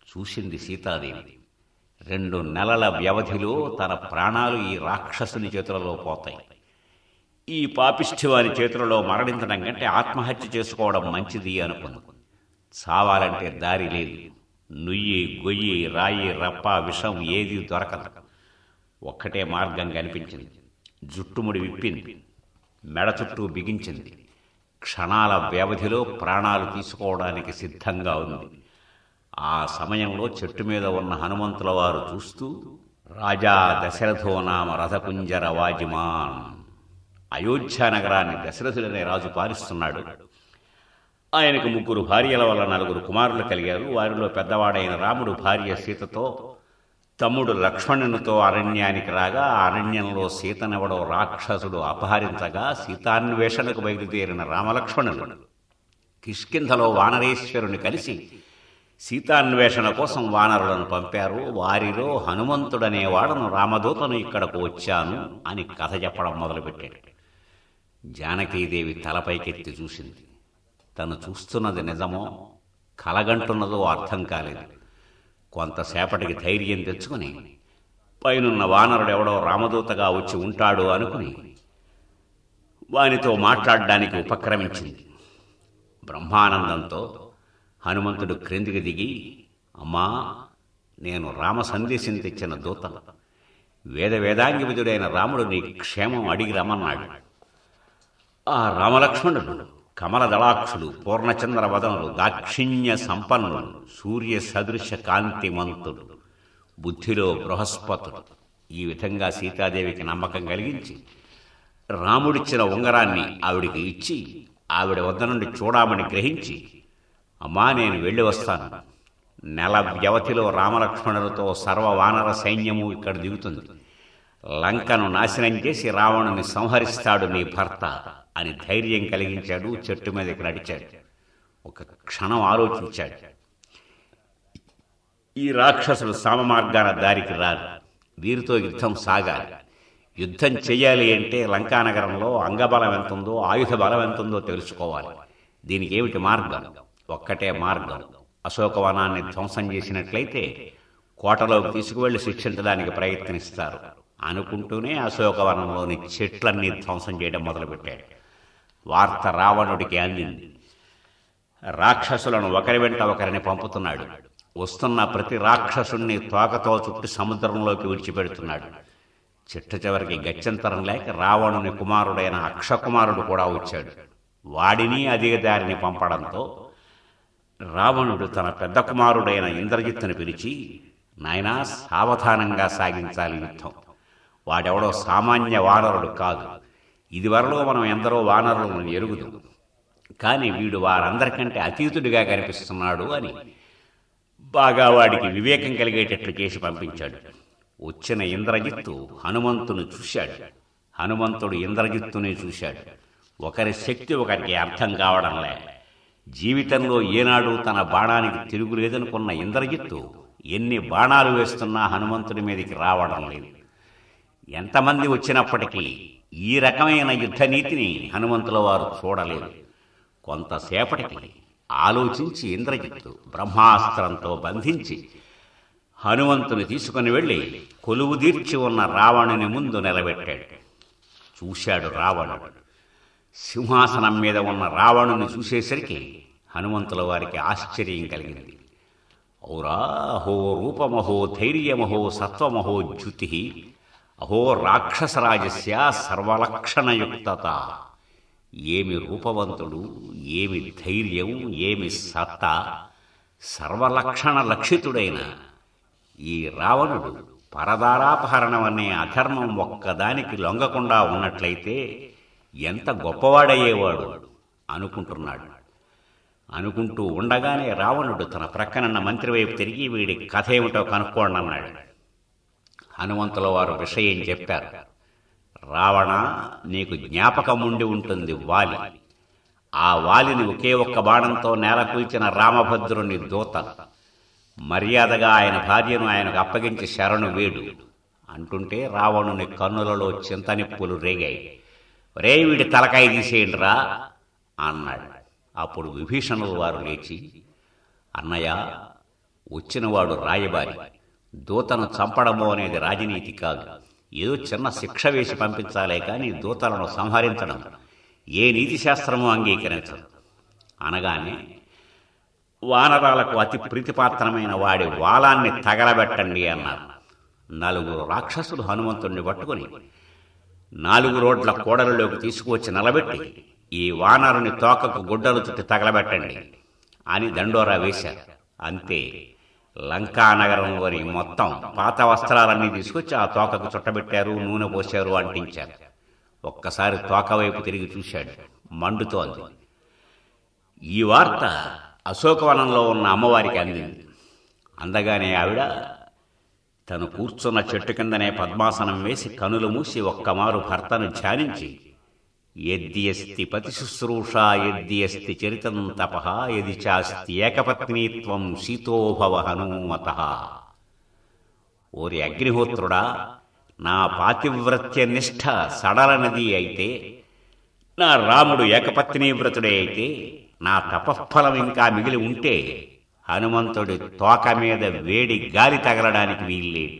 చూసింది సీతాదేవి రెండు నెలల వ్యవధిలో తన ప్రాణాలు ఈ రాక్షసుని చేతులలో పోతాయి ఈ పాపిష్ఠి వారి చేతులలో మరణించడం కంటే ఆత్మహత్య చేసుకోవడం మంచిది అనుకుంది చావాలంటే దారి లేదు నుయ్యి గొయ్యి రాయి రప్ప విషం ఏది దొరకదు ఒక్కటే మార్గం కనిపించింది జుట్టుముడి విప్పింది మెడ చుట్టూ బిగించింది క్షణాల వ్యవధిలో ప్రాణాలు తీసుకోవడానికి సిద్ధంగా ఉంది ఆ సమయంలో చెట్టు మీద ఉన్న హనుమంతుల వారు చూస్తూ రాజా దశరథో నామ రథకుంజర వాజిమాన్ అయోధ్య నగరాన్ని దశరథుడనే రాజు పాలిస్తున్నాడు ఆయనకు ముగ్గురు భార్యల వల్ల నలుగురు కుమారులు కలిగారు వారిలో పెద్దవాడైన రాముడు భార్య సీతతో తమ్ముడు లక్ష్మణునితో అరణ్యానికి రాగా ఆ అరణ్యంలో సీతనెవడో రాక్షసుడు అపహరించగా సీతాన్వేషణకు బయలుదేరిన రామలక్ష్మణులు కిష్కింధలో వానరేశ్వరుని కలిసి సీతాన్వేషణ కోసం వానరులను పంపారు వారిలో హనుమంతుడనేవాడను రామదూతను ఇక్కడకు వచ్చాను అని కథ చెప్పడం మొదలుపెట్టాడు జానకీదేవి తలపైకెత్తి చూసింది తను చూస్తున్నది నిజమో కలగంటున్నదో అర్థం కాలేదు కొంతసేపటికి ధైర్యం తెచ్చుకుని పైనున్న వానరుడెవడో రామదూతగా వచ్చి ఉంటాడు అనుకుని వానితో మాట్లాడడానికి ఉపక్రమించింది బ్రహ్మానందంతో హనుమంతుడు క్రిందికి దిగి అమ్మా నేను రామ సందేశం తెచ్చిన దూత వేద వేదాంగివిధుడైన రాముడు నీ క్షేమం అడిగి రమ్మన్నాడు ఆ రామలక్ష్మణుడు కమల దళాక్షుడు పూర్ణచంద్ర వదనులు దాక్షిణ్య సంపన్నుడు సూర్య సదృశ కాంతిమంతుడు బుద్ధిలో బృహస్పతుడు ఈ విధంగా సీతాదేవికి నమ్మకం కలిగించి రాముడిచ్చిన ఉంగరాన్ని ఆవిడికి ఇచ్చి ఆవిడ వద్ద నుండి చూడమని గ్రహించి అమ్మా నేను వెళ్ళి వస్తాను నెల వ్యవధిలో రామలక్ష్మణులతో సర్వ వానర సైన్యము ఇక్కడ దిగుతుంది లంకను నాశనం చేసి రావణుని సంహరిస్తాడు నీ భర్త అని ధైర్యం కలిగించాడు చెట్టు మీదకి నడిచాడు ఒక క్షణం ఆలోచించాడు ఈ రాక్షసులు సామమార్గాన దారికి రారు వీరితో యుద్ధం సాగాలి యుద్ధం చెయ్యాలి అంటే లంకానగరంలో అంగబలం ఎంతుందో ఆయుధ బలం ఎంతుందో తెలుసుకోవాలి దీనికి ఏమిటి మార్గం ఒక్కటే మార్గం అశోకవనాన్ని ధ్వంసం చేసినట్లయితే కోటలోకి తీసుకువెళ్లి శిక్షించడానికి ప్రయత్నిస్తారు అనుకుంటూనే అశోకవనంలోని చెట్లన్నీ ధ్వంసం చేయడం మొదలుపెట్టాడు వార్త రావణుడికి అందింది రాక్షసులను ఒకరి వెంట ఒకరిని పంపుతున్నాడు వస్తున్న ప్రతి రాక్షసుణ్ణి తోకతో చుట్టి సముద్రంలోకి విడిచిపెడుతున్నాడు చిట్ట చివరికి గత్యంతరం లేక రావణుని కుమారుడైన అక్షకుమారుడు కూడా వచ్చాడు వాడిని అధిక దారిని పంపడంతో రావణుడు తన పెద్ద కుమారుడైన ఇంద్రజిత్తుని పిలిచి నాయనా సావధానంగా సాగించాలి యుద్ధం వాడెవడో సామాన్య వానరుడు కాదు ఇదివరలో మనం ఎందరో వానరులను ఎరుగుదు కానీ వీడు వారందరికంటే అతీతుడిగా కనిపిస్తున్నాడు అని బాగా వాడికి వివేకం కలిగేటట్లు చేసి పంపించాడు వచ్చిన ఇంద్రజిత్తు హనుమంతుని చూశాడు హనుమంతుడు ఇంద్రజిత్తుని చూశాడు ఒకరి శక్తి ఒకరికి అర్థం కావడంలే జీవితంలో ఏనాడు తన బాణానికి తిరుగులేదనుకున్న ఇంద్రజిత్తు ఎన్ని బాణాలు వేస్తున్నా హనుమంతుడి మీదకి రావడం లేదు ఎంతమంది వచ్చినప్పటికీ ఈ రకమైన యుద్ధనీతిని హనుమంతుల వారు చూడలేదు కొంతసేపటికి ఆలోచించి ఇంద్రజిత్తు బ్రహ్మాస్త్రంతో బంధించి హనుమంతుని తీసుకుని వెళ్ళి కొలువు తీర్చి ఉన్న రావణుని ముందు నిలబెట్టాడు చూశాడు రావణుడు సింహాసనం మీద ఉన్న రావణుని చూసేసరికి హనుమంతుల వారికి ఆశ్చర్యం కలిగింది ఔరా అహో రూపమహో ధైర్యమహో సత్వమహో జ్యుతి అహో రాక్షసరాజస్య సర్వలక్షణయుక్తత ఏమి రూపవంతుడు ఏమి ధైర్యం ఏమి సత్తా సర్వలక్షణ లక్షితుడైన ఈ రావణుడు పరదారాపహరణం అనే అధర్మం ఒక్కదానికి లొంగకుండా ఉన్నట్లయితే ఎంత గొప్పవాడయ్యేవాడు అనుకుంటున్నాడు అనుకుంటూ ఉండగానే రావణుడు తన ప్రక్కనున్న మంత్రి వైపు తిరిగి వీడి కథ ఏమిటో కనుక్కోండి అన్నాడు హనుమంతుల వారు విషయం చెప్పారు రావణ నీకు జ్ఞాపకం ఉండి ఉంటుంది వాలి ఆ వాలిని ఒకే ఒక్క బాణంతో నేల కూల్చిన రామభద్రుని దూత మర్యాదగా ఆయన భార్యను ఆయనకు అప్పగించి శరణు వేడు అంటుంటే రావణుని కన్నులలో చింతనిప్పులు రేగాయి రే వీడి తలకాయ తీసేయండిరా అన్నాడు అప్పుడు విభీషణులు వారు లేచి అన్నయ్య వచ్చినవాడు రాయబారి దూతను చంపడము అనేది రాజనీతి కాదు ఏదో చిన్న శిక్ష వేసి పంపించాలే కానీ దూతలను సంహరించడం ఏ నీతి శాస్త్రము అంగీకరించదు అనగానే వానరాలకు అతి ప్రీతిపాత్రమైన వాడి వాలాన్ని తగలబెట్టండి అన్నారు నలుగురు రాక్షసులు హనుమంతుణ్ణి పట్టుకుని నాలుగు రోడ్ల కోడలలోకి తీసుకువచ్చి నిలబెట్టి ఈ వానరుని తోకకు గుడ్డలు చుట్టి తగలబెట్టండి అని దండోరా వేశారు అంతే లంకా నగరంలోని మొత్తం పాత వస్త్రాలన్నీ తీసుకొచ్చి ఆ తోకకు చుట్టబెట్టారు నూనె పోశారు అంటించారు ఒక్కసారి తోక వైపు తిరిగి చూశాడు మండుతోంది ఈ వార్త అశోకవనంలో ఉన్న అమ్మవారికి అందింది అందగానే ఆవిడ తను కూర్చున్న చెట్టు కిందనే పద్మాసనం వేసి కనులు మూసి ఒక్కమారు భర్తను ధ్యానించి ఎద్ది అస్తి పతి శుశ్రూష ఎద్ది అస్తి చరితం తప ఎది చాస్తి ఏకపత్నీత్వం శీతోభవ హనుమత ఓరి అగ్నిహోత్రుడా నా పాతివ్రత్య నిష్ఠ సడలనది అయితే నా రాముడు ఏకపత్ని వ్రతుడే అయితే నా తపఫలం ఇంకా మిగిలి ఉంటే హనుమంతుడి తోక మీద వేడి గాలి తగలడానికి వీల్లేదు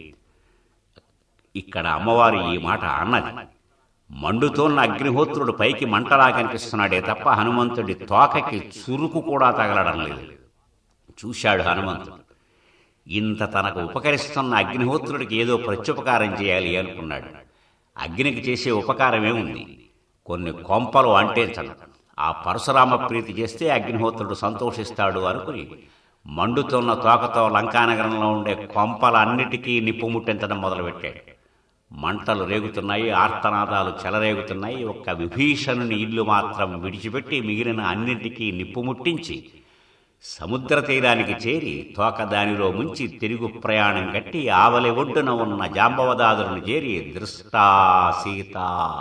ఇక్కడ అమ్మవారు ఈ మాట అన్నది మండుతోన్న అగ్నిహోత్రుడు పైకి మంటలా కనిపిస్తున్నాడే తప్ప హనుమంతుడి తోకకి చురుకు కూడా తగలడం లేదు చూశాడు హనుమంతుడు ఇంత తనకు ఉపకరిస్తున్న అగ్నిహోత్రుడికి ఏదో ప్రత్యుపకారం చేయాలి అనుకున్నాడు అగ్నికి చేసే ఉపకారమే ఉంది కొన్ని కొంపలు అంటేంచడం ఆ పరశురామ ప్రీతి చేస్తే అగ్నిహోత్రుడు సంతోషిస్తాడు అనుకుని మండుతున్న తోకతో లంకానగరంలో ఉండే కొంపలన్నిటికీ నిప్పు ముట్టించడం మొదలుపెట్టాడు మంటలు రేగుతున్నాయి ఆర్తనాదాలు చెలరేగుతున్నాయి ఒక్క విభీషణుని ఇల్లు మాత్రం విడిచిపెట్టి మిగిలిన అన్నింటికీ నిప్పు ముట్టించి సముద్ర తీరానికి చేరి తోక దానిలో ముంచి తిరుగు ప్రయాణం కట్టి ఆవలి ఒడ్డున ఉన్న జాంబవదాదులను చేరి దృష్టా సీత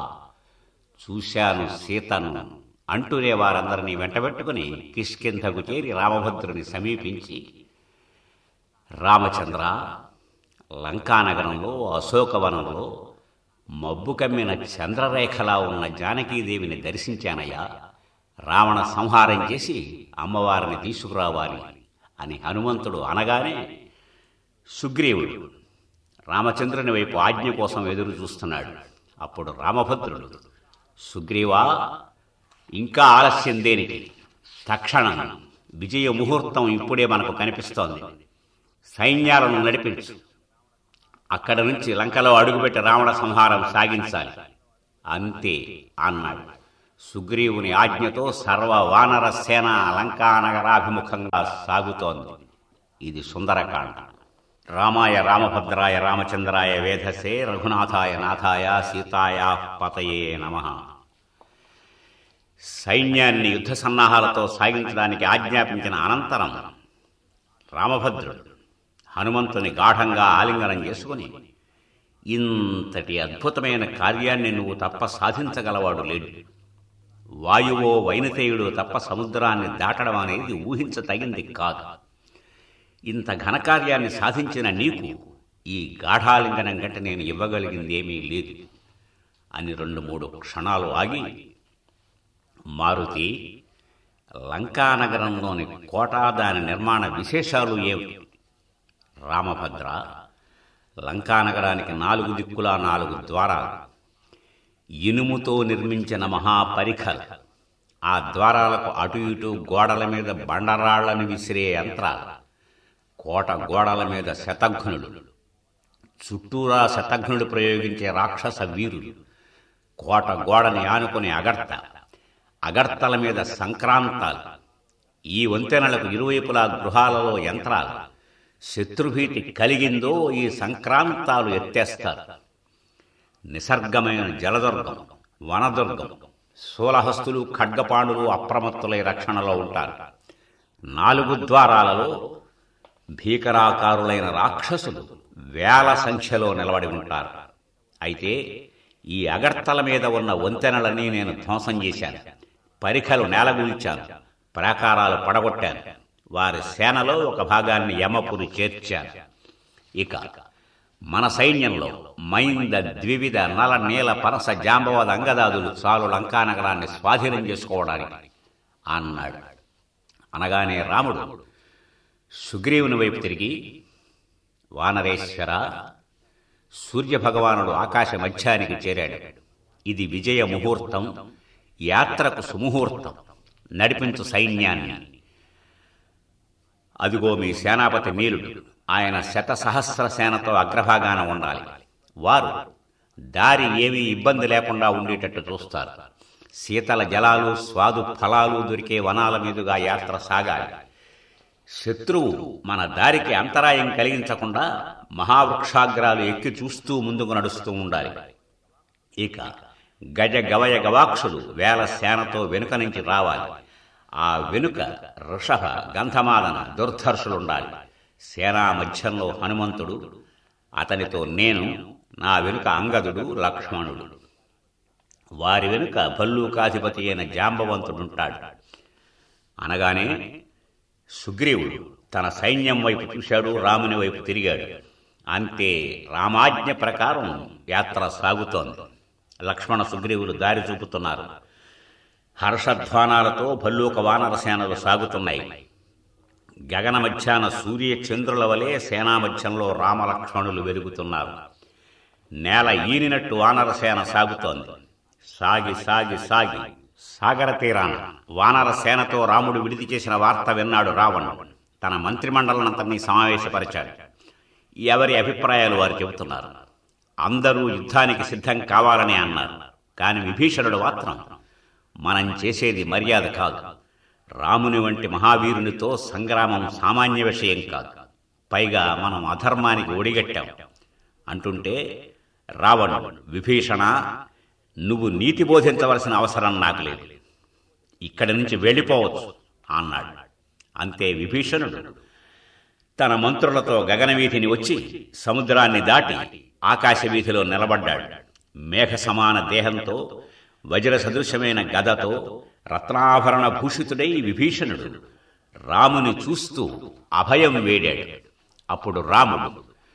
చూశాను సీతను అంటూనే వారందరినీ వెంటబెట్టుకుని కిష్కింధకు చేరి రామభద్రుని సమీపించి రామచంద్ర లంకానగరంలో అశోకవనంలో మబ్బు కమ్మిన చంద్రరేఖలా ఉన్న జానకీదేవిని దర్శించానయ్యా రావణ సంహారం చేసి అమ్మవారిని తీసుకురావాలి అని హనుమంతుడు అనగానే సుగ్రీవుడు రామచంద్రుని వైపు ఆజ్ఞ కోసం ఎదురు చూస్తున్నాడు అప్పుడు రామభద్రుడు సుగ్రీవా ఇంకా ఆలస్యం దేనికి తక్షణం విజయ ముహూర్తం ఇప్పుడే మనకు కనిపిస్తోంది సైన్యాలను నడిపించు అక్కడ నుంచి లంకలో అడుగుపెట్టి రావణ సంహారం సాగించాలి అంతే అన్నాడు సుగ్రీవుని ఆజ్ఞతో సర్వ వానర సేన లంకానగరాభిముఖంగా సాగుతోంది ఇది సుందరకాండ రామాయ రామభద్రాయ రామచంద్రాయ వేధసే రఘునాథాయ నాథాయ సీతాయ పతయే నమ సైన్యాన్ని యుద్ధ సన్నాహాలతో సాగించడానికి ఆజ్ఞాపించిన అనంతరం రామభద్రుడు హనుమంతుని గాఢంగా ఆలింగనం చేసుకుని ఇంతటి అద్భుతమైన కార్యాన్ని నువ్వు తప్ప సాధించగలవాడు లేడు వాయువో వైనతేయుడు తప్ప సముద్రాన్ని దాటడం అనేది ఊహించతగింది కాదు ఇంత ఘనకార్యాన్ని సాధించిన నీకు ఈ గాఢాలింగనం కంటే నేను ఇవ్వగలిగిందేమీ లేదు అని రెండు మూడు క్షణాలు ఆగి మారుతి లంకానగరంలోని కోట దాని నిర్మాణ విశేషాలు ఏమిటి రామభద్ర లంకానగరానికి నాలుగు దిక్కులా నాలుగు ద్వారాలు ఇనుముతో నిర్మించిన మహాపరిఖలు ఆ ద్వారాలకు అటు ఇటు గోడల మీద బండరాళ్లను విసిరే యంత్రాలు కోట గోడల మీద శతఘ్నులు చుట్టూరా శతఘ్నుడు ప్రయోగించే రాక్షస వీరులు కోట గోడని ఆనుకునే అగర్త అగర్తల మీద సంక్రాంతాలు ఈ వంతెనలకు ఇరువైపులా గృహాలలో యంత్రాలు శత్రుభీతి కలిగిందో ఈ సంక్రాంతాలు ఎత్తేస్తారు నిసర్గమైన జలదుర్గం వనదుర్గం శూలహస్తులు ఖడ్గపాండులు అప్రమత్తులై రక్షణలో ఉంటారు నాలుగు ద్వారాలలో భీకరాకారులైన రాక్షసులు వేల సంఖ్యలో నిలబడి ఉంటారు అయితే ఈ అగర్తల మీద ఉన్న వంతెనలని నేను ధ్వంసం చేశాను పరిఖలు నేలగూల్చాను ప్రాకారాలు పడగొట్టాను వారి సేనలో ఒక భాగాన్ని యమపురి చేర్చాను ఇక మన సైన్యంలో మైంద ద్వివిధ నల నీల పరస జాంబవద అంగదాదులు చాలు లంకానగరాన్ని స్వాధీనం చేసుకోవడానికి అన్నాడు అనగానే రాముడు సుగ్రీవుని వైపు తిరిగి వానరేశ్వర సూర్యభగవానుడు ఆకాశ మధ్యానికి చేరాడు ఇది విజయ ముహూర్తం యాత్రకు సుముహూర్తం నడిపించు సైన్యాన్ని అదిగో మీ సేనాపతి మీలుడు ఆయన శత సహస్ర సేనతో అగ్రభాగాన ఉండాలి వారు దారి ఏమీ ఇబ్బంది లేకుండా ఉండేటట్టు చూస్తారు శీతల జలాలు స్వాదు ఫలాలు దొరికే వనాల మీదుగా యాత్ర సాగాలి శత్రువు మన దారికి అంతరాయం కలిగించకుండా మహావృక్షాగ్రాలు ఎక్కి చూస్తూ ముందుకు నడుస్తూ ఉండాలి ఇక గజ గవయ గవాక్షులు వేల సేనతో వెనుక నుంచి రావాలి ఆ వెనుక ఋషభ గంధమాదన దుర్ధర్షులుండాలి సేనా మధ్యంలో హనుమంతుడు అతనితో నేను నా వెనుక అంగదుడు లక్ష్మణుడు వారి వెనుక భల్లూకాధిపతి అయిన జాంబవంతుడుంటాడు అనగానే సుగ్రీవుడు తన సైన్యం వైపు చూశాడు రాముని వైపు తిరిగాడు అంతే రామాజ్ఞ ప్రకారం యాత్ర సాగుతోంది లక్ష్మణ సుగ్రీవులు దారి చూపుతున్నారు హర్షధ్వానాలతో భల్లూక వానర సేనలు సాగుతున్నాయి గగన మధ్యాన సూర్య చంద్రుల వలె సేనా మధ్యంలో రామలక్ష్మణులు వెలుగుతున్నారు నేల ఈనినట్టు వానర సేన సాగుతోంది సాగి సాగి సాగి సాగర తీరాన వానర సేనతో రాముడు విడిది చేసిన వార్త విన్నాడు రావణుడు తన మంత్రిమండలనంతని సమావేశపరిచాడు ఎవరి అభిప్రాయాలు వారు చెబుతున్నారు అందరూ యుద్ధానికి సిద్ధం కావాలని అన్నారు కాని విభీషణుడు మాత్రం మనం చేసేది మర్యాద కాదు రాముని వంటి మహావీరునితో సంగ్రామం సామాన్య విషయం కాదు పైగా మనం అధర్మానికి ఒడిగట్టాం అంటుంటే రావణుడు విభీషణ నువ్వు నీతి బోధించవలసిన అవసరం నాకు లేదు ఇక్కడి నుంచి వెళ్ళిపోవచ్చు అన్నాడు అంతే విభీషణుడు తన మంత్రులతో గగనవీధిని వచ్చి సముద్రాన్ని దాటి ఆకాశ వీధిలో నిలబడ్డాడు మేఘ సమాన దేహంతో వజ్ర సదృశమైన గదతో రత్నాభరణ భూషితుడై విభీషణుడు రాముని చూస్తూ అభయం వేడాడు అప్పుడు రాముడు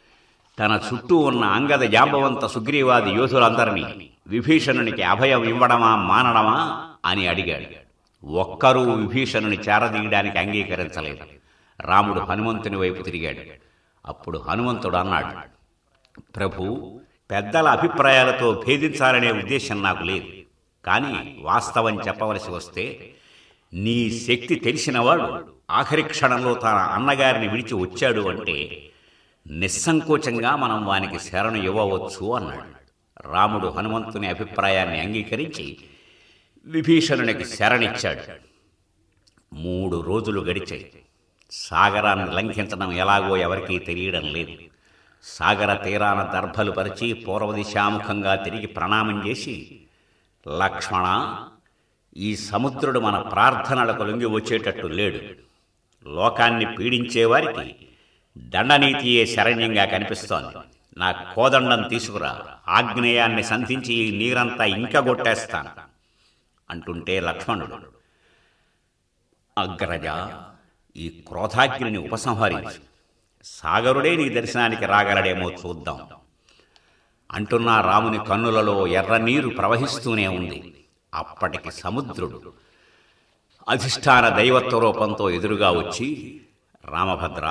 తన చుట్టూ ఉన్న అంగద జాంబవంత సుగ్రీవాది యోధులందరినీ విభీషణునికి అభయం ఇవ్వడమా మానడమా అని అడిగాడు ఒక్కరూ విభీషణుని చేరదీయడానికి అంగీకరించలేదు రాముడు హనుమంతుని వైపు తిరిగాడు అప్పుడు హనుమంతుడు అన్నాడు ప్రభు పెద్దల అభిప్రాయాలతో భేదించాలనే ఉద్దేశం నాకు లేదు కానీ వాస్తవం చెప్పవలసి వస్తే నీ శక్తి తెలిసినవాడు ఆఖరి క్షణంలో తన అన్నగారిని విడిచి వచ్చాడు అంటే నిస్సంకోచంగా మనం వానికి శరణు ఇవ్వవచ్చు అన్నాడు రాముడు హనుమంతుని అభిప్రాయాన్ని అంగీకరించి విభీషణునికి శరణిచ్చాడు మూడు రోజులు గడిచాయి సాగరాన్ని లంఘించడం ఎలాగో ఎవరికీ తెలియడం లేదు సాగర తీరాన దర్భలు పరిచి పూర్వదిశాముఖంగా తిరిగి ప్రణామం చేసి లక్ష్మణ ఈ సముద్రుడు మన ప్రార్థనలకు లొంగి వచ్చేటట్టు లేడు లోకాన్ని పీడించేవారికి దండనీతియే శరణ్యంగా కనిపిస్తోంది నా కోదండం తీసుకురా ఆగ్నేయాన్ని సంధించి ఈ నీరంతా ఇంకా కొట్టేస్తాను అంటుంటే లక్ష్మణుడు అగ్రజ ఈ క్రోధాగ్నిని ఉపసంహరించు సాగరుడే నీ దర్శనానికి రాగలడేమో చూద్దాం అంటున్న రాముని కన్నులలో ఎర్ర నీరు ప్రవహిస్తూనే ఉంది అప్పటికి సముద్రుడు అధిష్టాన దైవత్వ రూపంతో ఎదురుగా వచ్చి రామభద్ర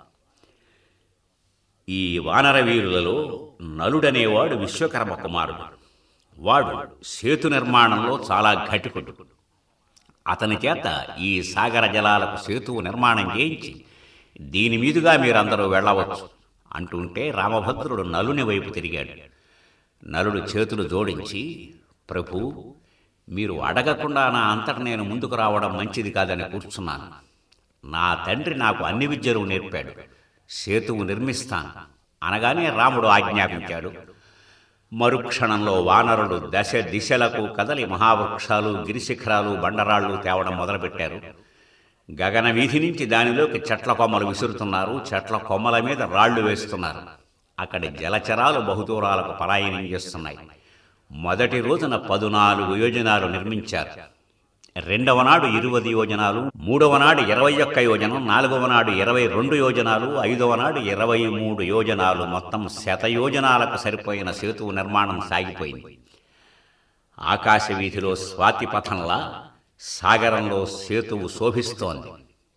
ఈ వానర వీరులలో నలుడనేవాడు విశ్వకర్మ కుమారుడు వాడు సేతు నిర్మాణంలో చాలా ఘటికుడు అతని చేత ఈ సాగర జలాలకు సేతువు నిర్మాణం చేయించి దీని మీదుగా మీరందరూ వెళ్ళవచ్చు అంటుంటే రామభద్రుడు నలుని వైపు తిరిగాడు నలుడు చేతులు జోడించి ప్రభు మీరు అడగకుండా నా అంతట నేను ముందుకు రావడం మంచిది కాదని కూర్చున్నాను నా తండ్రి నాకు అన్ని విద్యలు నేర్పాడు సేతువు నిర్మిస్తాను అనగానే రాముడు ఆజ్ఞాపించాడు మరుక్షణంలో వానరుడు దశ దిశలకు కదలి మహావృక్షాలు గిరిశిఖరాలు బండరాళ్లు తేవడం మొదలుపెట్టారు గగన వీధి నుంచి దానిలోకి చెట్ల కొమ్మలు విసురుతున్నారు చెట్ల కొమ్మల మీద రాళ్లు వేస్తున్నారు అక్కడి జలచరాలు బహుదూరాలకు పలాయనం చేస్తున్నాయి మొదటి రోజున పదునాలుగు యోజనాలు నిర్మించారు రెండవ నాడు ఇరవై యోజనాలు మూడవ నాడు ఇరవై ఒక్క యోజనం నాలుగవ నాడు ఇరవై రెండు యోజనాలు ఐదవ నాడు ఇరవై మూడు యోజనాలు మొత్తం శత యోజనాలకు సరిపోయిన సేతువు నిర్మాణం సాగిపోయింది ఆకాశ వీధిలో స్వాతి పథంలా సాగరంలో సేతువు శోభిస్తోంది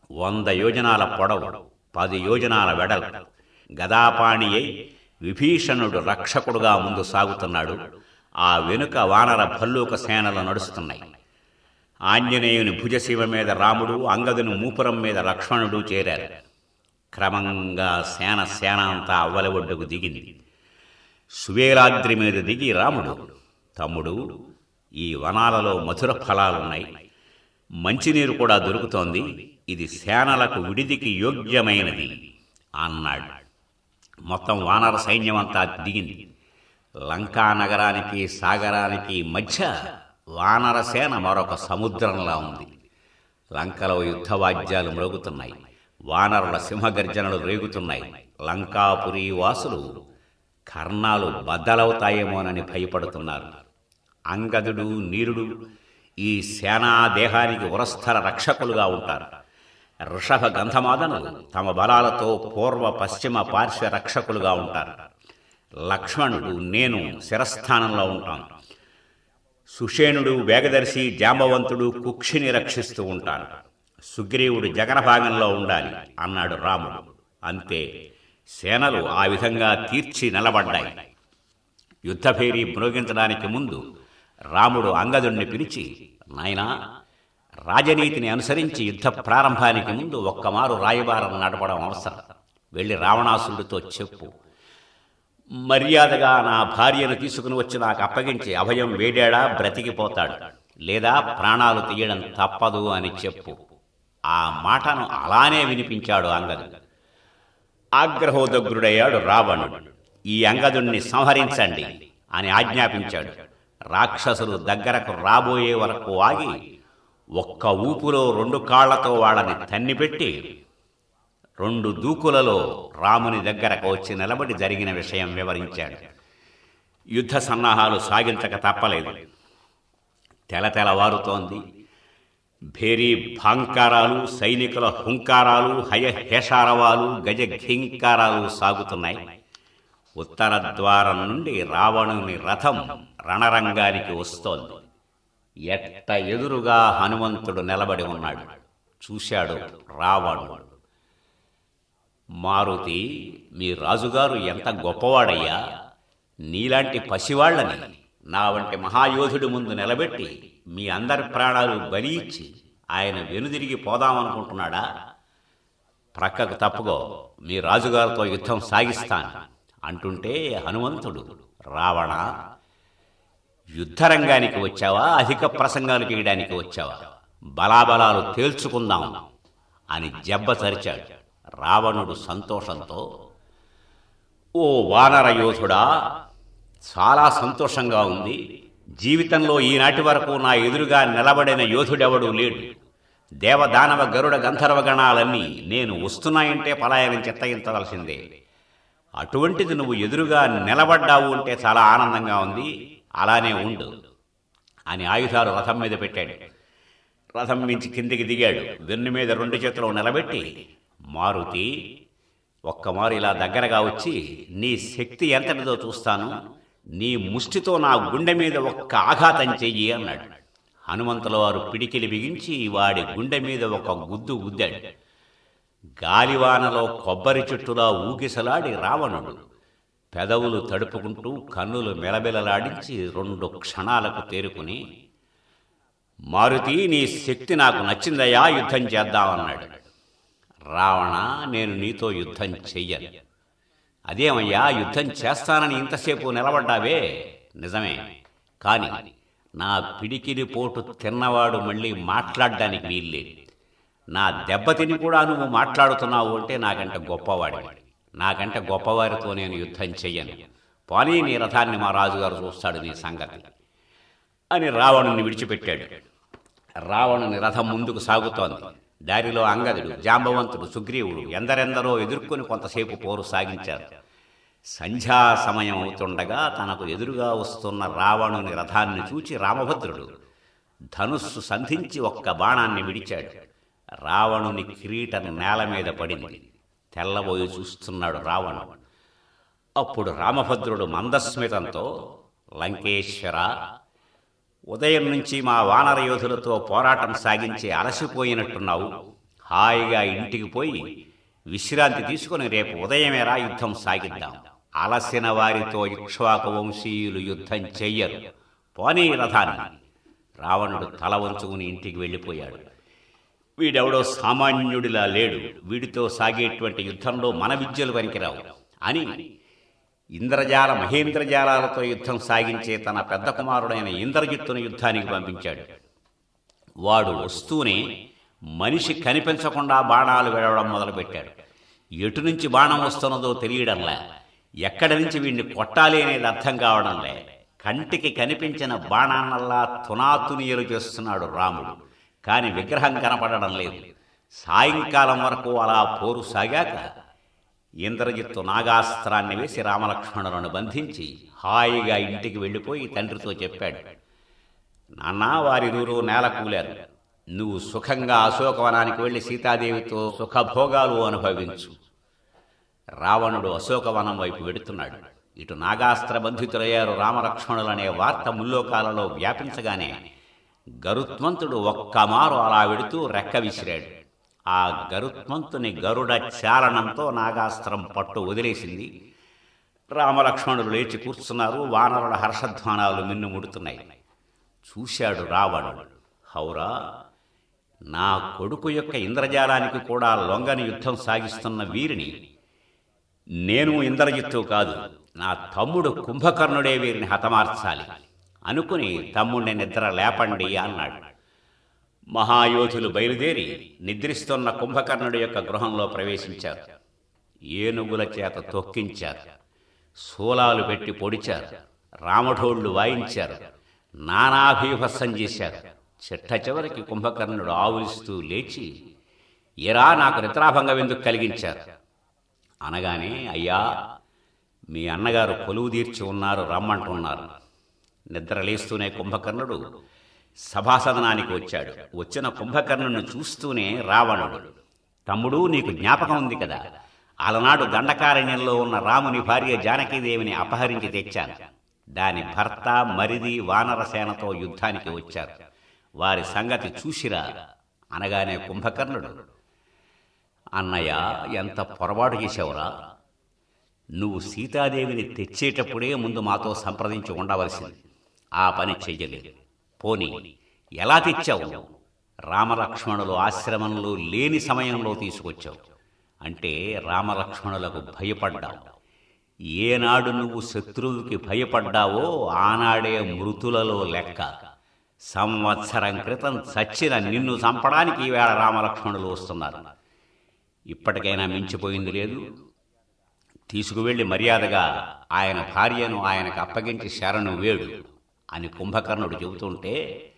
వంద యోజనాల పొడవు పది యోజనాల వెడల్ గదాపాణి అయి విభీషణుడు రక్షకుడుగా ముందు సాగుతున్నాడు ఆ వెనుక వానర భల్లూక సేనలు నడుస్తున్నాయి ఆంజనేయుని భుజశివ మీద రాముడు అంగదుని మూపురం మీద లక్ష్మణుడు చేరారు క్రమంగా సేన సేన అంతా అవ్వల ఒడ్డుకు దిగింది సువేలాద్రి మీద దిగి రాముడు తమ్ముడు ఈ వనాలలో మధుర ఫలాలున్నాయి మంచినీరు కూడా దొరుకుతోంది ఇది సేనలకు విడిదికి యోగ్యమైనది అన్నాడు మొత్తం వానర సైన్యమంతా దిగింది లంకా నగరానికి సాగరానికి మధ్య వానర సేన మరొక సముద్రంలా ఉంది లంకలో యుద్ధవాద్యాలు మ్రోగుతున్నాయి వానరుల సింహగర్జనలు రేగుతున్నాయి లంకాపురి వాసులు కర్ణాలు బద్దలవుతాయేమోనని భయపడుతున్నారు అంగదుడు నీరుడు ఈ సేనా దేహానికి ఉరస్థల రక్షకులుగా ఉంటారు ఋషభ గంధమాదనులు తమ బలాలతో పూర్వ పశ్చిమ పార్శ్వ రక్షకులుగా ఉంటారు లక్ష్మణుడు నేను శిరస్థానంలో ఉంటాను సుషేణుడు వేగదర్శి జాంబవంతుడు కుక్షిని రక్షిస్తూ ఉంటాను సుగ్రీవుడు జగన భాగంలో ఉండాలి అన్నాడు రాముడు అంతే సేనలు ఆ విధంగా తీర్చి నిలబడ్డాయి యుద్ధభేరి మ్రోగించడానికి ముందు రాముడు అంగదుణ్ణి పిలిచి నాయనా రాజనీతిని అనుసరించి యుద్ధ ప్రారంభానికి ముందు ఒక్కమారు రాయబారం నడపడం అవసరం వెళ్ళి రావణాసురుడితో చెప్పు మర్యాదగా నా భార్యను తీసుకుని వచ్చి నాకు అప్పగించి అభయం వేడాడా బ్రతికిపోతాడు లేదా ప్రాణాలు తీయడం తప్పదు అని చెప్పు ఆ మాటను అలానే వినిపించాడు అంగదు ఆగ్రహోదగ్రుడయ్యాడు రావణుడు ఈ అంగదుణ్ణి సంహరించండి అని ఆజ్ఞాపించాడు రాక్షసులు దగ్గరకు రాబోయే వరకు ఆగి ఒక్క ఊపులో రెండు కాళ్లతో వాళ్ళని తన్నిపెట్టి రెండు దూకులలో రాముని దగ్గరకు వచ్చి నిలబడి జరిగిన విషయం వివరించాడు యుద్ధ సన్నాహాలు సాగించక తప్పలేదు తెలతెలవారుతోంది భేరీ భాంకారాలు సైనికుల హుంకారాలు హయహేషారవాలు గజ ఘీంకారాలు సాగుతున్నాయి ఉత్తర ద్వారం నుండి రావణుని రథం రణరంగానికి వస్తోంది ఎట్ట ఎదురుగా హనుమంతుడు నిలబడి ఉన్నాడు చూశాడు రావణుడు మారుతి మీ రాజుగారు ఎంత గొప్పవాడయ్యా నీలాంటి పసివాళ్లని నా వంటి మహాయోధుడి ముందు నిలబెట్టి మీ అందరి ప్రాణాలు బలి ఇచ్చి ఆయన వెనుదిరిగి పోదామనుకుంటున్నాడా ప్రక్కకు తప్పుగో మీ రాజుగారితో యుద్ధం సాగిస్తాను అంటుంటే హనుమంతుడు రావణ యుద్ధరంగానికి వచ్చావా అధిక ప్రసంగాలు చేయడానికి వచ్చావా బలాబలాలు తేల్చుకుందాం అని జబ్బ తరిచాడు రావణుడు సంతోషంతో ఓ వానర యోధుడా చాలా సంతోషంగా ఉంది జీవితంలో ఈనాటి వరకు నా ఎదురుగా నిలబడిన యోధుడెవడూ లేడు దేవదానవ గరుడ గంధర్వ గణాలన్నీ నేను వస్తున్నాయంటే పలాయనం చిత్తగించవలసిందే అటువంటిది నువ్వు ఎదురుగా నిలబడ్డావు అంటే చాలా ఆనందంగా ఉంది అలానే ఉండు అని ఆయుధాలు రథం మీద పెట్టాడు రథం మించి కిందికి దిగాడు వెన్ను మీద రెండు చేతులు నిలబెట్టి మారుతి ఒక్కమారు ఇలా దగ్గరగా వచ్చి నీ శక్తి ఎంతటిదో చూస్తాను నీ ముష్టితో నా గుండె మీద ఒక్క ఆఘాతం చెయ్యి అన్నాడు హనుమంతుల వారు పిడికిలి బిగించి వాడి గుండె మీద ఒక గుద్దు గుద్దాడు గాలివానలో కొబ్బరి చెట్టులా ఊగిసలాడి రావణుడు పెదవులు తడుపుకుంటూ కన్నులు మెలబెలలాడించి రెండు క్షణాలకు తేరుకుని మారుతి నీ శక్తి నాకు నచ్చిందయ్యా యుద్ధం చేద్దామన్నాడు రావణ నేను నీతో యుద్ధం చెయ్యను అదేమయ్యా యుద్ధం చేస్తానని ఇంతసేపు నిలబడ్డావే నిజమే కాని నా పిడికిలి పోటు తిన్నవాడు మళ్ళీ మాట్లాడడానికి వీల్లేదు నా దెబ్బతిని కూడా నువ్వు మాట్లాడుతున్నావు అంటే నాకంటే గొప్పవాడి నాకంటే గొప్పవారితో నేను యుద్ధం చెయ్యను పోనీ నీ రథాన్ని మా రాజుగారు చూస్తాడు నీ సంగతి అని రావణుని విడిచిపెట్టాడు రావణుని రథం ముందుకు సాగుతోంది దారిలో అంగదుడు జాంబవంతుడు సుగ్రీవుడు ఎందరెందరో ఎదుర్కొని కొంతసేపు పోరు సాగించారు సంధ్యా సమయం అవుతుండగా తనకు ఎదురుగా వస్తున్న రావణుని రథాన్ని చూచి రామభద్రుడు ధనుస్సు సంధించి ఒక్క బాణాన్ని విడిచాడు రావణుని కిరీటం నేల మీద పడింది తెల్లబోయి చూస్తున్నాడు రావణుడు అప్పుడు రామభద్రుడు మందస్మితంతో లంకేశ్వర ఉదయం నుంచి మా వానర యోధులతో పోరాటం సాగించి అలసిపోయినట్టున్నావు హాయిగా ఇంటికి పోయి విశ్రాంతి తీసుకుని రేపు ఉదయమేరా యుద్ధం సాగిద్దాం అలసిన వారితో ఇక్ష్వాకు వంశీయులు యుద్ధం చెయ్యరు పోనీ రథాన్ని రావణుడు తల వంచుకుని ఇంటికి వెళ్ళిపోయాడు వీడెవడో సామాన్యుడిలా లేడు వీడితో సాగేటువంటి యుద్ధంలో మన విద్యలు పనికిరావు అని ఇంద్రజాల మహేంద్రజాలాలతో యుద్ధం సాగించే తన పెద్ద కుమారుడైన ఇంద్రజిత్తును యుద్ధానికి పంపించాడు వాడు వస్తూనే మనిషి కనిపించకుండా బాణాలు వెళ్ళడం మొదలుపెట్టాడు ఎటు నుంచి బాణం వస్తున్నదో తెలియడంలే ఎక్కడి నుంచి వీడిని కొట్టాలి అనేది అర్థం కావడంలే కంటికి కనిపించిన బాణాన్నల్లా తునాతునీయలు చేస్తున్నాడు రాముడు కాని విగ్రహం కనపడడం లేదు సాయంకాలం వరకు అలా పోరు సాగాక ఇంద్రజిత్తు నాగాస్త్రాన్ని వేసి రామలక్ష్మణులను బంధించి హాయిగా ఇంటికి వెళ్ళిపోయి తండ్రితో చెప్పాడు నాన్న వారిరువురు నేల కూలారు నువ్వు సుఖంగా అశోకవనానికి వెళ్ళి సీతాదేవితో సుఖభోగాలు అనుభవించు రావణుడు అశోకవనం వైపు వెడుతున్నాడు ఇటు నాగాస్త్ర బంధితులయ్యారు రామలక్ష్మణులనే వార్త ముల్లోకాలలో వ్యాపించగానే గరుత్మంతుడు ఒక్కమారు అలా వెడుతూ రెక్క విసిరాడు ఆ గరుత్మంతుని గరుడ చాలనంతో నాగాస్త్రం పట్టు వదిలేసింది రామలక్ష్మణులు లేచి కూర్చున్నారు వానరుల హర్షధ్వానాలు మిన్నుముడుతున్నాయి చూశాడు రావణుడు హౌరా నా కొడుకు యొక్క ఇంద్రజాలానికి కూడా లొంగని యుద్ధం సాగిస్తున్న వీరిని నేను ఇంద్రజిత్తు కాదు నా తమ్ముడు కుంభకర్ణుడే వీరిని హతమార్చాలి అనుకుని తమ్ముడిని నిద్ర లేపండి అన్నాడు మహాయోధులు బయలుదేరి నిద్రిస్తున్న కుంభకర్ణుడి యొక్క గృహంలో ప్రవేశించారు ఏనుగుల చేత తొక్కించారు శూలాలు పెట్టి పొడిచారు రామఢోళ్లు వాయించారు నానాభీభత్సం చేశారు చిట్ట చివరికి కుంభకర్ణుడు ఆవులిస్తూ లేచి ఎరా నాకు నిద్రాభంగం ఎందుకు కలిగించారు అనగానే అయ్యా మీ అన్నగారు కొలువు తీర్చి ఉన్నారు రమ్మంటున్నారు నిద్ర లేస్తూనే కుంభకర్ణుడు సభాసదనానికి వచ్చాడు వచ్చిన కుంభకర్ణుని చూస్తూనే రావణుడు తమ్ముడు నీకు జ్ఞాపకం ఉంది కదా అలనాడు దండకారణ్యంలో ఉన్న రాముని భార్య జానకీదేవిని అపహరించి తెచ్చాను దాని భర్త మరిది వానరసేనతో యుద్ధానికి వచ్చారు వారి సంగతి చూసిరా అనగానే కుంభకర్ణుడు అన్నయ్య ఎంత పొరపాటు చేశావురా నువ్వు సీతాదేవిని తెచ్చేటప్పుడే ముందు మాతో సంప్రదించి ఉండవలసింది ఆ పని చెయ్యలేదు పోనీ ఎలా తెచ్చావు రామలక్ష్మణులు ఆశ్రమంలో లేని సమయంలో తీసుకొచ్చావు అంటే రామలక్ష్మణులకు భయపడ్డావు ఏనాడు నువ్వు శత్రువుకి భయపడ్డావో ఆనాడే మృతులలో లెక్క సంవత్సరం క్రితం చచ్చిన నిన్ను చంపడానికి ఈవేళ రామలక్ష్మణులు వస్తున్నారు ఇప్పటికైనా మించిపోయింది లేదు తీసుకువెళ్ళి మర్యాదగా ఆయన భార్యను ఆయనకు అప్పగించి శరణు వేడు అని కుంభకర్ణుడు చెబుతుంటే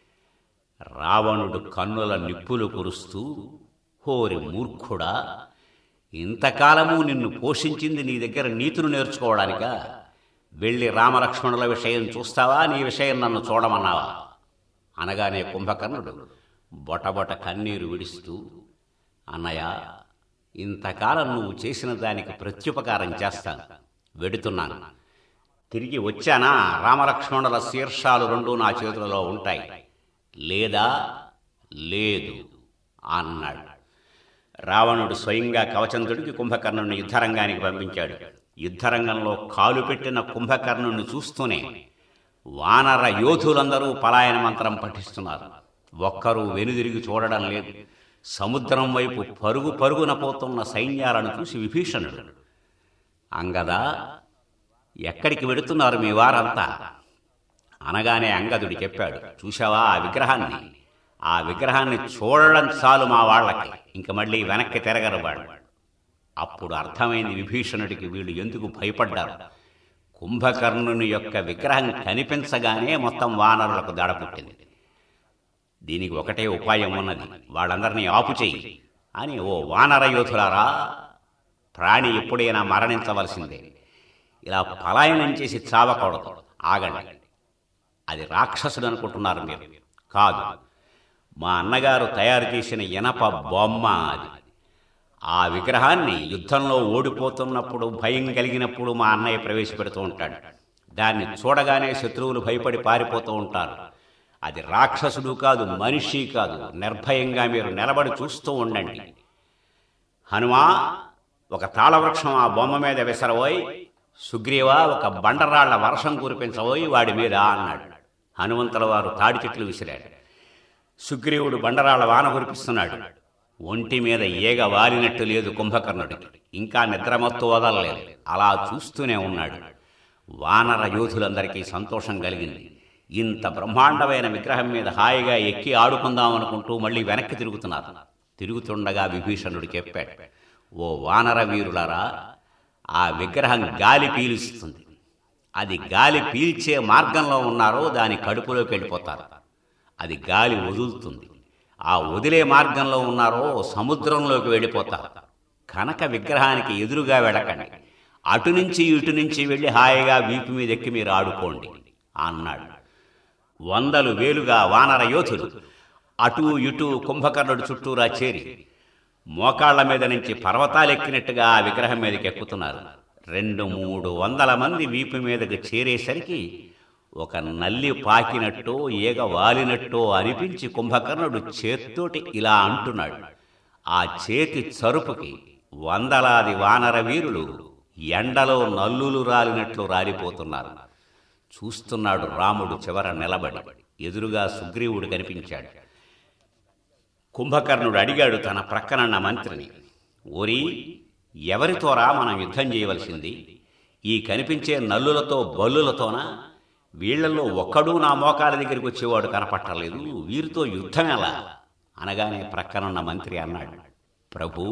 రావణుడు కన్నుల నిప్పులు కురుస్తూ హోరి మూర్ఖుడా ఇంతకాలము నిన్ను పోషించింది నీ దగ్గర నీతులు నేర్చుకోవడానికా వెళ్ళి రామలక్ష్మణుల విషయం చూస్తావా నీ విషయం నన్ను చూడమన్నావా అనగానే కుంభకర్ణుడు బొటబొట కన్నీరు విడుస్తూ అన్నయ్య ఇంతకాలం నువ్వు చేసిన దానికి ప్రత్యుపకారం చేస్తాను వెడుతున్నాను తిరిగి వచ్చానా రామలక్ష్మణుల శీర్షాలు రెండు నా చేతులలో ఉంటాయి లేదా లేదు అన్నాడు రావణుడు స్వయంగా కవచంతుడికి కుంభకర్ణుని యుద్ధరంగానికి పంపించాడు యుద్ధరంగంలో కాలు పెట్టిన కుంభకర్ణుని చూస్తూనే వానర యోధులందరూ పలాయన మంత్రం పఠిస్తున్నారు ఒక్కరూ వెనుదిరిగి చూడడం లేదు సముద్రం వైపు పరుగు పరుగున పోతున్న సైన్యాలను చూసి విభీషణుడు అంగదా ఎక్కడికి వెడుతున్నారు మీ వారంతా అనగానే అంగదుడు చెప్పాడు చూశావా ఆ విగ్రహాన్ని ఆ విగ్రహాన్ని చూడడం చాలు మా వాళ్ళకి ఇంక మళ్ళీ వెనక్కి తిరగరు వాడు అప్పుడు అర్థమైంది విభీషణుడికి వీళ్ళు ఎందుకు భయపడ్డారు కుంభకర్ణుని యొక్క విగ్రహం కనిపించగానే మొత్తం వానరులకు దడ పుట్టింది దీనికి ఒకటే ఉపాయం ఉన్నది వాళ్ళందరినీ ఆపు చెయ్యి అని ఓ వానర యోధులారా ప్రాణి ఎప్పుడైనా మరణించవలసిందే ఇలా పలాయనం చేసి చావకూడదు ఆగండి అది రాక్షసుడు అనుకుంటున్నారు మీరు కాదు మా అన్నగారు తయారు చేసిన ఇనప బొమ్మ అది ఆ విగ్రహాన్ని యుద్ధంలో ఓడిపోతున్నప్పుడు భయం కలిగినప్పుడు మా అన్నయ్య ప్రవేశపెడుతూ ఉంటాడు దాన్ని చూడగానే శత్రువులు భయపడి పారిపోతూ ఉంటారు అది రాక్షసుడు కాదు మనిషి కాదు నిర్భయంగా మీరు నిలబడి చూస్తూ ఉండండి హనుమా ఒక తాళవృక్షం ఆ బొమ్మ మీద విసరబోయి సుగ్రీవ ఒక బండరాళ్ల వర్షం కురిపించబోయి వాడి మీద అన్నాడు హనుమంతుల వారు తాడి చెట్లు విసిరాడు సుగ్రీవుడు బండరాళ్ల వాన కురిపిస్తున్నాడు ఒంటి మీద ఈగ వాలినట్టు లేదు కుంభకర్ణుడికి ఇంకా నిద్రమత్తు వదలలేదు అలా చూస్తూనే ఉన్నాడు వానర యోధులందరికీ సంతోషం కలిగింది ఇంత బ్రహ్మాండమైన విగ్రహం మీద హాయిగా ఎక్కి ఆడుకుందాం అనుకుంటూ మళ్ళీ వెనక్కి తిరుగుతున్నారు తిరుగుతుండగా విభీషణుడు చెప్పాడు ఓ వానర వీరులారా ఆ విగ్రహం గాలి పీలుస్తుంది అది గాలి పీల్చే మార్గంలో ఉన్నారో దాని కడుపులోకి వెళ్ళిపోతారు అది గాలి వదులుతుంది ఆ వదిలే మార్గంలో ఉన్నారో సముద్రంలోకి వెళ్ళిపోతారు కనుక విగ్రహానికి ఎదురుగా వెళ్ళకండి అటు నుంచి ఇటు నుంచి వెళ్ళి హాయిగా వీపు మీద ఎక్కి మీరు ఆడుకోండి అన్నాడు వందలు వేలుగా వానర యోధులు అటు ఇటు కుంభకర్ణుడు చుట్టూరా చేరి మోకాళ్ల మీద నుంచి పర్వతాలెక్కినట్టుగా ఆ విగ్రహం మీదకి ఎక్కుతున్నారు రెండు మూడు వందల మంది వీపు మీదకి చేరేసరికి ఒక నల్లి పాకినట్టో ఈగ వాలినట్టో అనిపించి కుంభకర్ణుడు చేత్తోటి ఇలా అంటున్నాడు ఆ చేతి చరుపుకి వందలాది వానర వీరులు ఎండలో నల్లులు రాలినట్లు రాలిపోతున్నారు చూస్తున్నాడు రాముడు చివర నిలబడి ఎదురుగా సుగ్రీవుడు కనిపించాడు కుంభకర్ణుడు అడిగాడు తన ప్రక్కనన్న మంత్రిని ఓరి ఎవరితోరా మనం యుద్ధం చేయవలసింది ఈ కనిపించే నల్లులతో బల్లులతోనా వీళ్లలో ఒక్కడూ నా మోకాల దగ్గరికి వచ్చేవాడు కనపట్టలేదు వీరితో యుద్ధం ఎలా అనగానే ప్రక్కనున్న మంత్రి అన్నాడు ప్రభు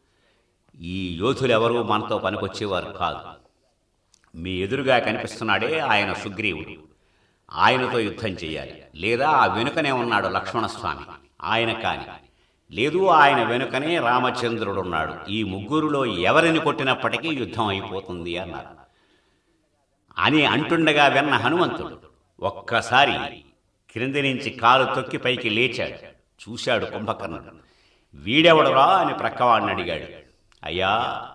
ఈ యోధులెవరూ మనతో పనికొచ్చేవారు కాదు మీ ఎదురుగా కనిపిస్తున్నాడే ఆయన సుగ్రీవుడు ఆయనతో యుద్ధం చేయాలి లేదా ఆ వెనుకనే ఉన్నాడు లక్ష్మణస్వామి ఆయన కాని లేదు ఆయన వెనుకనే రామచంద్రుడున్నాడు ఈ ముగ్గురులో ఎవరిని కొట్టినప్పటికీ యుద్ధం అయిపోతుంది అన్నారు అని అంటుండగా విన్న హనుమంతుడు ఒక్కసారి క్రింది నుంచి కాలు తొక్కి పైకి లేచాడు చూశాడు కుంభకర్ణుడు వీడెవడరా అని ప్రక్కవాడిని అడిగాడు అయ్యా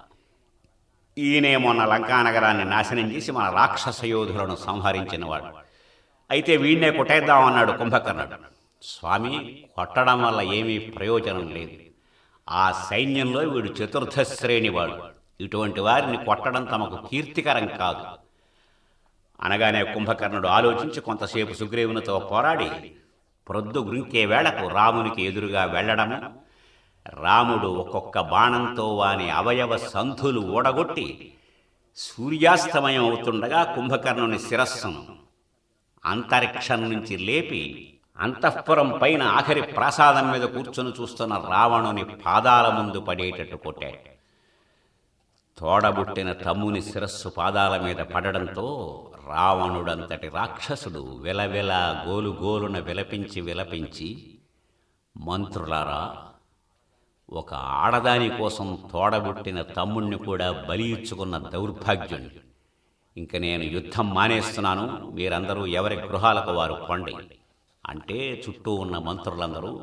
ఈయనే మొన్న లంకానగరాన్ని నాశనం చేసి మన రాక్షస యోధులను సంహరించినవాడు అయితే వీడినే కొట్టేద్దామన్నాడు కుంభకర్ణుడు స్వామి కొట్టడం వల్ల ఏమీ ప్రయోజనం లేదు ఆ సైన్యంలో వీడు చతుర్థ శ్రేణి వాడు ఇటువంటి వారిని కొట్టడం తమకు కీర్తికరం కాదు అనగానే కుంభకర్ణుడు ఆలోచించి కొంతసేపు సుగ్రీవునితో పోరాడి ప్రొద్దు గురింకే వేళకు రామునికి ఎదురుగా వెళ్ళడము రాముడు ఒక్కొక్క బాణంతో వాని అవయవ సంధులు ఊడగొట్టి సూర్యాస్తమయం అవుతుండగా కుంభకర్ణుని శిరస్సును అంతరిక్షం నుంచి లేపి అంతఃపురం పైన ఆఖరి ప్రాసాదం మీద కూర్చొని చూస్తున్న రావణుని పాదాల ముందు పడేటట్టు కొట్టాడు తోడబుట్టిన తమ్ముని శిరస్సు పాదాల మీద పడడంతో రావణుడంతటి రాక్షసుడు విలవిల గోలు గోలున విలపించి విలపించి మంత్రులారా ఒక ఆడదాని కోసం తోడబుట్టిన తమ్ముణ్ణి కూడా బలి ఇచ్చుకున్న దౌర్భాగ్యుణ్ణి ఇంక నేను యుద్ధం మానేస్తున్నాను మీరందరూ ఎవరి గృహాలకు వారు పొండి అంటే చుట్టూ ఉన్న మంత్రులందరూ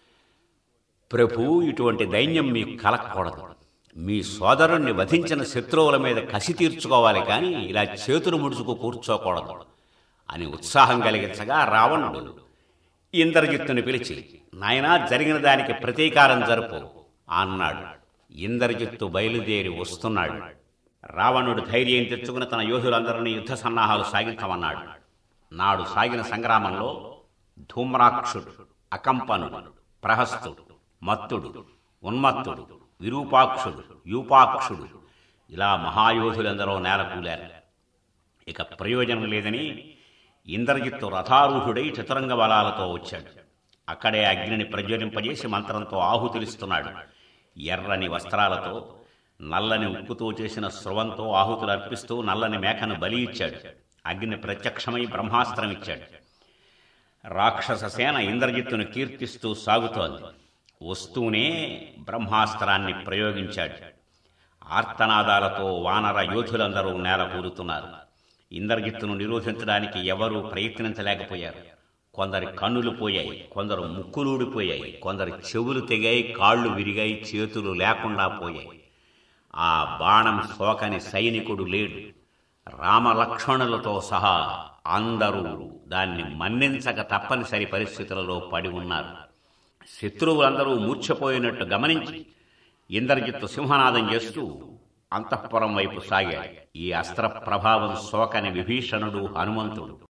ప్రభు ఇటువంటి దైన్యం మీకు కలగకూడదు మీ సోదరుణ్ణి వధించిన శత్రువుల మీద కసి తీర్చుకోవాలి కానీ ఇలా చేతులు ముడుచుకు కూర్చోకూడదు అని ఉత్సాహం కలిగించగా రావణుడు ఇంద్రజిత్తుని పిలిచి నాయనా జరిగిన దానికి ప్రతీకారం జరుపు అన్నాడు ఇంద్రజిత్తు బయలుదేరి వస్తున్నాడు రావణుడు ధైర్యం తెచ్చుకుని తన యోధులందరినీ యుద్ధ సన్నాహాలు సాగించమన్నాడు నాడు సాగిన సంగ్రామంలో ధూమ్రాక్షుడు అకంపనుడు ప్రహస్తుడు మత్తుడు ఉన్మత్తుడు విరూపాక్షుడు యూపాక్షుడు ఇలా మహాయోధులందరూ నేలకూలారు ఇక ప్రయోజనం లేదని ఇంద్రజిత్తు రథారూఢుడై చతురంగ బలాలతో వచ్చాడు అక్కడే అగ్నిని ప్రజ్వలింపజేసి మంత్రంతో ఆహుతులిస్తున్నాడు ఎర్రని వస్త్రాలతో నల్లని ఉక్కుతో చేసిన స్రవంతో ఆహుతులు అర్పిస్తూ నల్లని మేకను బలి ఇచ్చాడు అగ్ని ప్రత్యక్షమై బ్రహ్మాస్త్రం ఇచ్చాడు రాక్షస సేన ఇంద్రజిత్తును కీర్తిస్తూ సాగుతోంది వస్తూనే బ్రహ్మాస్త్రాన్ని ప్రయోగించాడు ఆర్తనాదాలతో వానర యోధులందరూ నేల కూరుతున్నారు ఇంద్రజిత్తును నిరోధించడానికి ఎవరూ ప్రయత్నించలేకపోయారు కొందరి కన్నులు పోయాయి కొందరు ముక్కులూడిపోయాయి కొందరి చెవులు తెగాయి కాళ్ళు విరిగాయి చేతులు లేకుండా పోయాయి ఆ బాణం సోకని సైనికుడు లేడు రామలక్ష్మణులతో సహా అందరూ దాన్ని మన్నించక తప్పనిసరి పరిస్థితులలో పడి ఉన్నారు శత్రువులందరూ మూర్ఛపోయినట్టు గమనించి ఇంద్రజిత్తు సింహనాదం చేస్తూ అంతఃపురం వైపు సాగాడు ఈ అస్త్ర ప్రభావం సోకని విభీషణుడు హనుమంతుడు